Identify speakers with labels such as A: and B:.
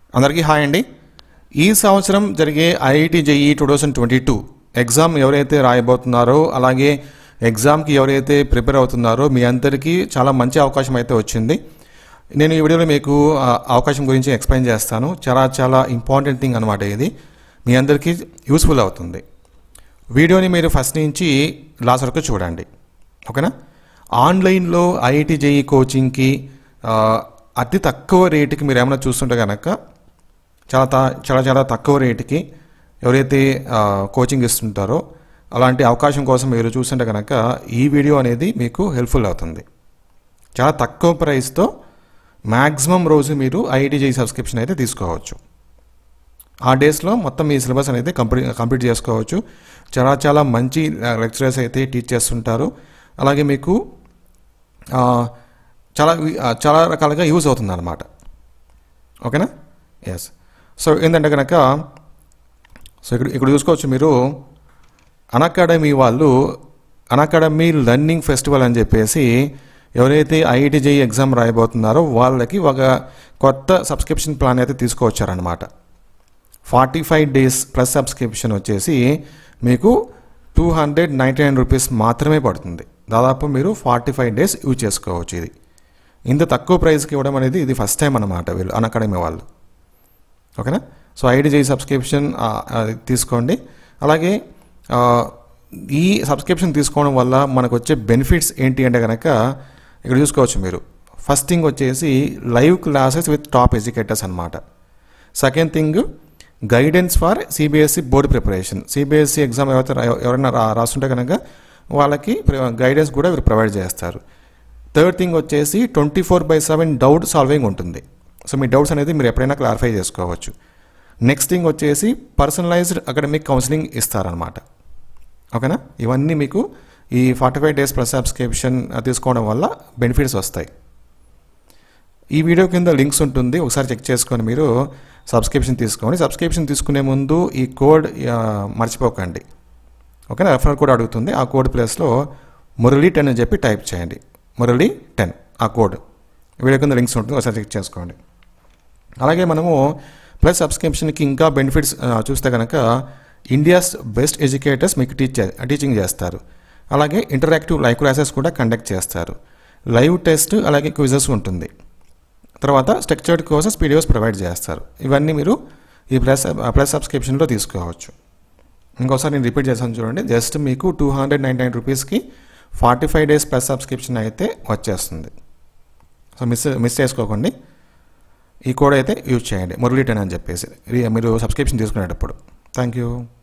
A: అందరికీ హాయ్ అండి ఈ సంవత్సరం జరిగే IIT JEE two thousand twenty two exam ఎవరైతే రాయబోతున్నారో అలాగే ఎగ్జామ్కి ఎవరైతే ప్రిపేర్ అవుతున్నారో మీ అందరికీ చాలా మంచి అవకాశం అయితే వచ్చింది నేను ఈ వీడియోలో మీకు ఆ, అవకాశం గురించి ఎక్స్ప్లెయిన్ చేస్తాను చాలా చాలా ఇంపార్టెంట్ థింగ్ అనమాట ఇది మీ అందరికీ యూస్ఫుల్ అవుతుంది వీడియోని మీరు ఫస్ట్ నుంచి లాస్ట్ వరకు చూడండి ఓకేనా ఆన్లైన్లో ఐఐటి జేఈ కోచింగ్కి ఆ, అతి తక్కువ రేటుకి మీరు ఏమైనా చూస్తుంటే కనుక చాలా తా- చాలా చాలా తక్కువ రేటుకి ఎవరైతే ఆ, కోచింగ్ ఇస్తుంటారో అలాంటి అవకాశం కోసం మీరు చూస్తుంటే కనుక ఈ వీడియో అనేది మీకు హెల్ప్ఫుల్ అవుతుంది చాలా తక్కువ ప్రైస్తో మ్యాక్సిమం రోజు మీరు ఐఐటి జేఈ సబ్స్క్రిప్షన్ అయితే తీసుకోవచ్చు ఆ డేస్లో మొత్తం మీ సిలబస్ అనేది కంప్లీట్ కంప్లీట్ చేసుకోవచ్చు చాలా చాలా మంచి లెక్చరర్స్ అయితే టీచ్ చేస్తుంటారు అలాగే మీకు ఆ, చాలా వి- ఆ, చాలా రకాలుగా యూజ్ అవుతుంది అనమాట ఓకేనా ఎస్ సో ఏంటంటే కనుక సో ఇక్కడ ఇక్కడ చూసుకోవచ్చు మీరు అకాడమీ వాళ్ళు అకాడమీ లెర్నింగ్ ఫెస్టివల్ అని చెప్పేసి ఎవరైతే ఐఐటి జేఈ ఎగ్జామ్ రాయబోతున్నారో వాళ్ళకి ఒక కొత్త సబ్స్క్రిప్షన్ ప్లాన్ అయితే తీసుకువచ్చారనమాట forty five days plus subscription వచ్చేసి మీకు two hundred ninety nine rupees మాత్రమే పడుతుంది దాదాపు మీరు ఫార్టీ ఫైవ్ డేస్ యూజ్ చేసుకోవచ్చు ఇది ఇంత తక్కువ ప్రైస్కి ఇవ్వడం అనేది ఇది ఫస్ట్ టైం అనమాట వీళ్ళు అకాడమీ వాళ్ళు ఓకేనా సో ఐడిజీ సబ్స్క్రిప్షన్ ఆ, అది తీసుకోండి అలాగే ఆ, ఈ సబ్స్క్రిప్షన్ తీసుకోవడం వల్ల మనకు వచ్చే బెనిఫిట్స్ ఏంటి అంటే కనుక ఇక్కడ చూసుకోవచ్చు మీరు ఫస్ట్ థింగ్ వచ్చేసి live classes with top educators అనమాట second thing guidance for CBSE board preparation CBSE exam ఎవరైతే రా- ఎవరైనా రా రాస్తుంటే కనుక వాళ్ళకి గైడెన్స్ కూడా వీరు ప్రొవైడ్ చేస్తారు థర్డ్ థింగ్ వచ్చేసి twenty four by seven doubt solving ఉంటుంది సో మీ డౌట్స్ అనేది మీరు ఎప్పుడైనా క్లారిఫై చేసుకోవచ్చు నెక్స్ట్ థింగ్ వచ్చేసి పర్సనలైజ్డ్ అకాడమిక్ కౌన్సిలింగ్ ఇస్తారనమాట ఓకేనా ఇవన్నీ మీకు ఈ forty five days plus subscription తీసుకోవడం వల్ల బెనిఫిట్స్ వస్తాయి ఈ వీడియో కింద లింక్స్ ఉంటుంది ఒకసారి చెక్ చేసుకొని మీరు సబ్స్క్రిప్షన్ తీసుకోండి సబ్స్క్రిప్షన్ తీసుకునే ముందు ఈ కోడ్ ఆ, మర్చిపోకండి ఓకేనా రెఫరల్ కోడ్ అడుగుతుంది ఆ కోడ్ ప్లేస్లో మురళి టెన్ అని చెప్పి టైప్ చేయండి మురళి టెన్ ఆ కోడ్ వీడియో కింద లింక్స్ ఉంటుంది ఒకసారి చెక్ చేసుకోండి అలాగే మనము ప్లస్ సబ్స్క్రిప్షన్కి ఇంకా బెనిఫిట్స్ ఆ, చూస్తే కనుక ఇండియాస్ బెస్ట్ ఎడ్యుకేటర్స్ మీకు టీచ్ చే- టీచింగ్ చేస్తారు అలాగే ఇంటరాక్టివ్ లైవ్ క్లాసెస్ కూడా కండక్ట్ చేస్తారు లైవ్ టెస్ట్ అలాగే క్విజెస్ ఉంటుంది తర్వాత స్ట్రక్చర్డ్ కోర్సెస్ పీడిఎఫ్స్ ప్రొవైడ్ చేస్తారు ఇవన్నీ మీరు ఈ ప్లస్ ప్లస్ సబ్స్క్రిప్షన్లో తీసుకోవచ్చు ఇంకోసారి నేను రిపీట్ చేస్తాను చూడండి జస్ట్ మీకు టూ హండ్రెడ్ నైంటీ నైన్ రూపీస్కి forty five days plus subscription అయితే వచ్చేస్తుంది సో మిస్ మిస్ చేసుకోకండి ఈ కోడ్ అయితే యూజ్ చేయండి మురళీ టెన్ అని చెప్పేసి ఇది మీరు సబ్స్క్రిప్షన్ తీసుకునేటప్పుడు థ్యాంక్ యూ